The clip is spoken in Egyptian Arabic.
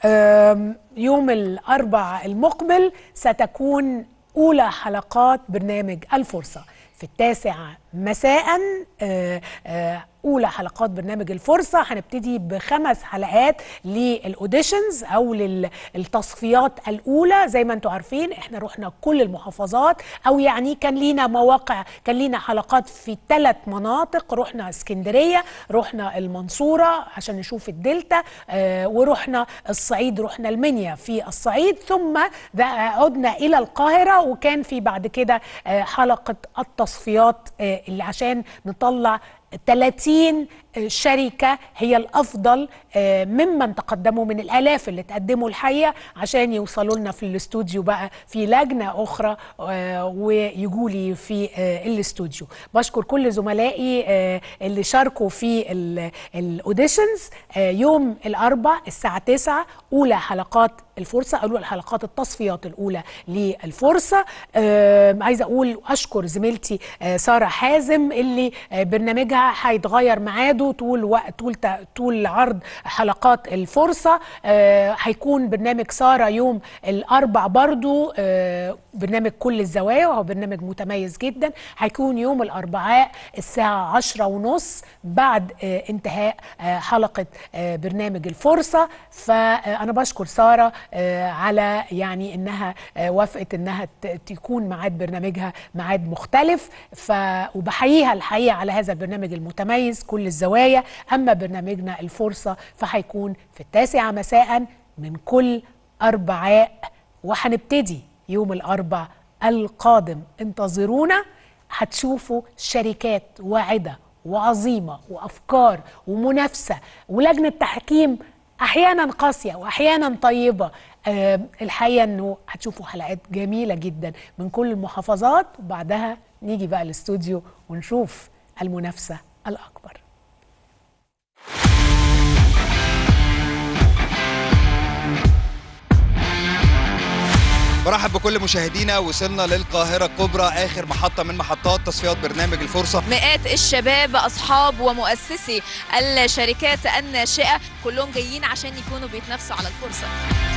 آم، يوم الأربع المقبل ستكون أولى حلقات برنامج الفرصة في التاسعة مساء آه، آه، أولى حلقات برنامج الفرصة هنبتدي بخمس حلقات للأوديشنز أو للتصفيات الأولى زي ما انتم عارفين احنا رحنا كل المحافظات أو يعني كان لينا مواقع كان لينا حلقات في ثلاث مناطق رحنا اسكندرية رحنا المنصورة عشان نشوف الدلتا آه، ورحنا الصعيد رحنا المنيا في الصعيد ثم ده- عدنا إلى القاهرة وكان في بعد كده آه، حلقة التصفيات آه، اللي عشان نطلع 30 شركة هي الأفضل آه، ممن تقدموا من الآلاف اللي تقدموا الحقيقة عشان يوصلوا لنا في الاستوديو بقى في لجنة أخرى آه، ويجوا لي في آه، الاستوديو بشكر كل زملائي آه، اللي شاركوا في ال- الأوديشنز آه، يوم الأربع الساعة 9 أولى حلقات الفرصة أولى الحلقات التصفيات الأولى للفرصة آه، عايزة أقول أشكر زميلتي آه، سارة حازم اللي آه، برنامجها هيتغير ميعاده طول وقت طول ت- طول عرض حلقات الفرصة آه، هيكون برنامج سارة يوم الأربع برضو آه، برنامج كل الزوايا وهو برنامج متميز جدا هيكون يوم الأربعاء الساعة عشرة ونص بعد آه، انتهاء آه، حلقة آه، برنامج الفرصة فأنا بشكر سارة آه، على يعني إنها آه، وافقت إنها ت- تكون ميعاد برنامجها ميعاد مختلف ف وبحييها الحقيقة على هذا البرنامج المتميز كل الزوايا أما برنامجنا الفرصة فهيكون في التاسعة مساء من كل أربعاء وهنبتدي يوم الأربع القادم انتظرونا هتشوفوا شركات واعدة وعظيمة وأفكار ومنافسة ولجنة تحكيم أحيانا قاسية وأحيانا طيبة آه الحقيقة أنه هتشوفوا حلقات جميلة جدا من كل المحافظات وبعدها نيجي بقى الاستوديو ونشوف المنافسة الأكبر برحب بكل مشاهدينا وصلنا للقاهرة الكبرى آخر محطة من محطات تصفيات برنامج الفرصة مئات الشباب اصحاب ومؤسسي الشركات الناشئه كلهم جايين عشان يكونوا بيتنافسوا على الفرصه